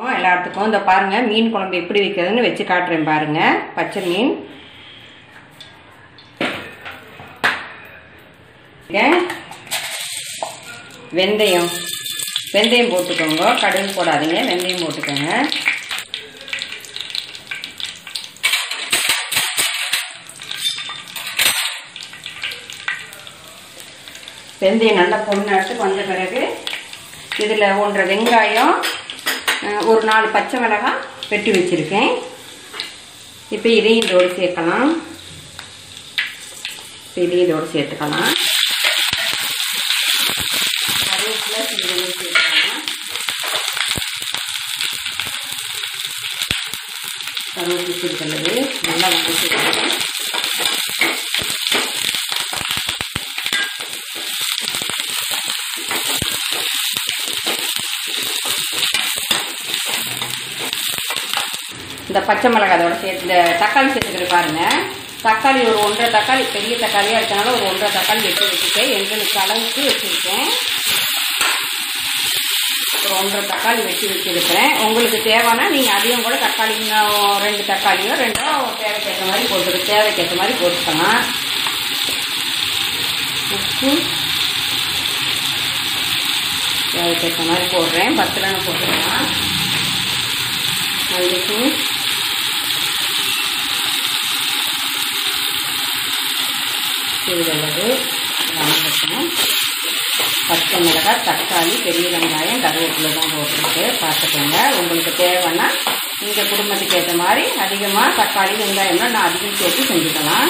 எல்லாத்துக்கும் இந்த பாருங்க மீன் குழம்பு எப்படி வைக்கிறதுன்னு வச்சு காட்டுறேன் பாருங்க பச்சை மீன் இங்க வெந்தயம் வெந்தயம் போட்டுக்கோங்க கடுகு போடாதீங்க வெந்தயம் போட்டுக்கோங்க வெந்தயம் நல்லா பொண்ணாட்டு வந்த பிறகு இதில் ஒன்றரை வெங்காயம் அஹ், ஒரு நாலு பச்சை மிளகாய் வெட்டி வச்சுருக்கேன் இப்போ இதையும் இதோடு சேர்க்கலாம் இப்போ இதையும் இதோடு சேர்த்துக்கலாம் கருவேப்பிலை இதையும் சேர்த்துக்கலாம் கருவேப்பிலை சிறுக்கிறது நல்லா வதக்கிக்கலாம் இந்த பச்சை மிளகாய் அதோட சேர்த்து இந்த தக்காளி சேர்த்துக்கிற பாருங்க தக்காளி ஒரு ஒன்றரை தக்காளி பெரிய தக்காளியாக இருக்கனால ஒரு ஒன்றரை தக்காளி வெட்டி வச்சுருக்கேன் எங்களுக்கு அளவுக்கு வச்சுருக்கேன் ஒரு ஒன்றரை தக்காளி வெட்டி வச்சுருக்கிறேன் உங்களுக்கு தேவைன்னா நீங்கள் அதையும் கூட தக்காளி இன்னும் ரெண்டு தக்காளியோ ரெண்டோ தேவைக்கேற்ற மாதிரி போட்டு தேவைக்கேற்ற மாதிரி போட்டுக்கலாம் உப்பு தேவைக்கேற்ற மாதிரி போடுறேன் பத்துலன்னு போட்டுக்கலாம் மல்லித்தூள் சிறிதளவு வணக்கட்டும் பச்சை மிளகாய் தக்காளி பெரிய வெங்காயம் கருவேப்பிலை தான் போட்டுருக்கு பார்த்துக்கோங்க உங்களுக்கு தேவைன்னா உங்கள் குடும்பத்துக்கு ஏற்ற மாதிரி அதிகமாக தக்காளி வெங்காயம்லாம் நான் அதிகம் சேர்த்து செஞ்சுக்கலாம்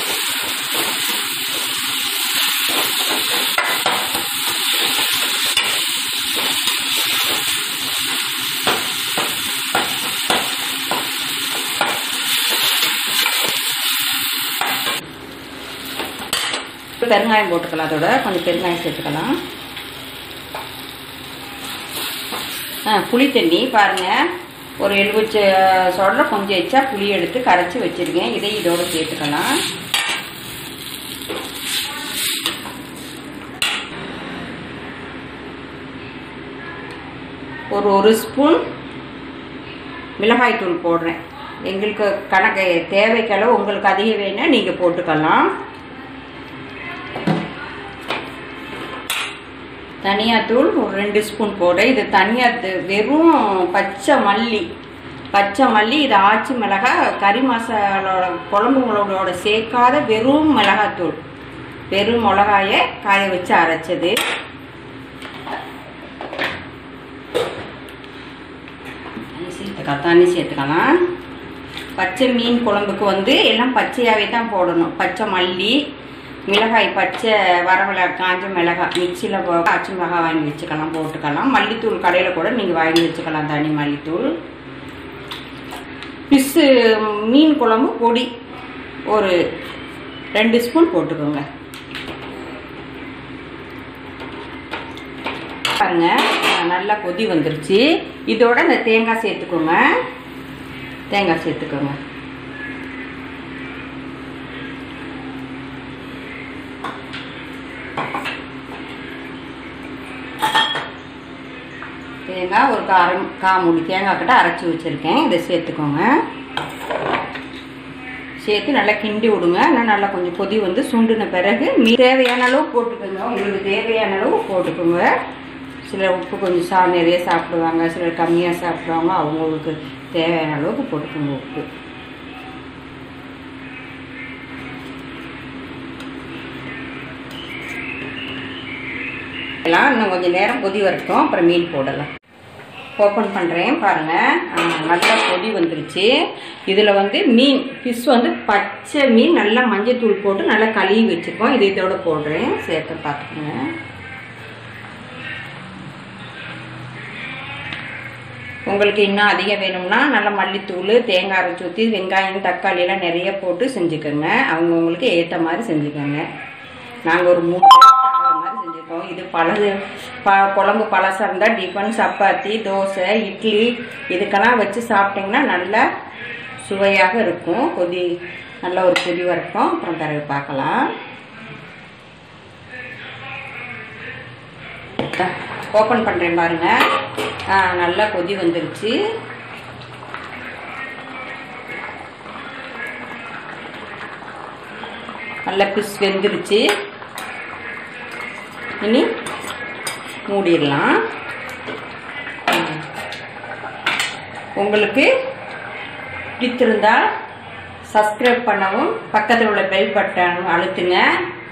பெருங்காயம் போட்டுக்கலாம் அதோட கொஞ்சம் பெருங்காயம் சேர்த்துக்கலாம் ஆ புளி தண்ணி பாருங்கள் ஒரு எலுமிச்ச சொல்கிற கொஞ்சம் எச்சா புளி எடுத்து கரைச்சி வச்சுருக்கேன் இதை இதோட சேர்த்துக்கலாம் ஒரு ஒரு ஸ்பூன் மிளகாய்த்தூள் போடுறேன் எங்களுக்கு கணக்கு தேவைக்களவு உங்களுக்கு அதிகம் வேணால் நீங்கள் போட்டுக்கலாம் தனியாத்தூள் ஒரு ரெண்டு ஸ்பூன் போட இது தனியாக வெறும் பச்சை மல்லி பச்சை மல்லி இது ஆச்சி மிளகாய் கறி மசாலோட குழம்புங்களோட சேர்க்காத வெறும் மிளகாத்தூள் வெறும் மிளகாயை காய வச்சு அரைச்சது சேர்த்துக்கலாம் தண்ணி சேர்த்துக்கலாம் பச்சை மீன் குழம்புக்கு வந்து எல்லாம் பச்சையாகவே தான் போடணும் பச்சை மல்லி மிளகாய் பச்சை வரமிளகாய் காஞ்ச மிளகாய் மிக்சியில் போ காய்ச்சி மிளகாய் வாங்கி வச்சுக்கலாம் போட்டுக்கலாம் மல்லித்தூள் கடையில் கூட நீங்கள் வாங்கி வச்சுக்கலாம் தனி மல்லித்தூள் பிஸ்ஸு மீன் குழம்பு பொடி ஒரு ரெண்டு ஸ்பூன் போட்டுக்கோங்க பாருங்க நல்லா கொதி வந்துருச்சு இதோட இந்த தேங்காய் சேர்த்துக்கோங்க தேங்காய் சேர்த்துக்கோங்க தேங்காய் ஒரு அரை கா மூடி தேங்காய் கிட்ட அரைச்சி வச்சுருக்கேன் இதை சேர்த்துக்கோங்க சேர்த்து நல்லா கிண்டி விடுங்க ஆனால் நல்லா கொஞ்சம் கொதி வந்து சுண்டுன பிறகு மீ தேவையான அளவு போட்டுக்கோங்க உங்களுக்கு தேவையான அளவு போட்டுக்கோங்க சிலர் உப்பு கொஞ்சம் சா நிறைய சாப்பிடுவாங்க சிலர் கம்மியாக சாப்பிடுவாங்க அவங்களுக்கு தேவையான அளவுக்கு போட்டுக்கோங்க உப்பு எல்லாம் இன்னும் கொஞ்சம் நேரம் கொதி வரட்டும் அப்புறம் மீன் போடலாம் ஓப்பன் பண்ணுறேன் பாருங்கள் நல்லா கொதி வந்துருச்சு இதில் வந்து மீன் ஃபிஷ் வந்து பச்சை மீன் நல்லா மஞ்சத்தூள் போட்டு நல்லா கழுவி வச்சுருக்கோம் இதை இதோட போடுறேன் சேர்த்து பார்த்துக்கோங்க உங்களுக்கு இன்னும் அதிகம் வேணும்னா நல்லா மல்லித்தூள் தேங்காய் அரைச்சி ஊற்றி வெங்காயம் தக்காளி எல்லாம் நிறைய போட்டு செஞ்சுக்கோங்க அவங்கவுங்களுக்கு ஏற்ற மாதிரி செஞ்சுக்கோங்க நாங்கள் ஒரு மூணு பேருக்கு ஆகிற மாதிரி செஞ்சுருக்கோம் இது பழசு ப குழம்பு பழசாக இருந்தால் டிஃபன் சப்பாத்தி தோசை இட்லி இதுக்கெல்லாம் வச்சு சாப்பிட்டிங்கன்னா நல்லா சுவையாக இருக்கும் கொதி நல்ல ஒரு கொதி வரட்டும் அப்புறம் பிறகு பார்க்கலாம் ஓப்பன் பண்ணுறேன் பாருங்கள் ஆ நல்லா கொதி வந்துருச்சு நல்லா பிஸ் வெந்துருச்சு இனி மூடிடலாம் ம். உங்களுக்கு பிடித்திருந்தால் சப்ஸ்கிரைப் பண்ணவும் பக்கத்தில் உள்ள பெல் பட்டன் அழுத்துங்க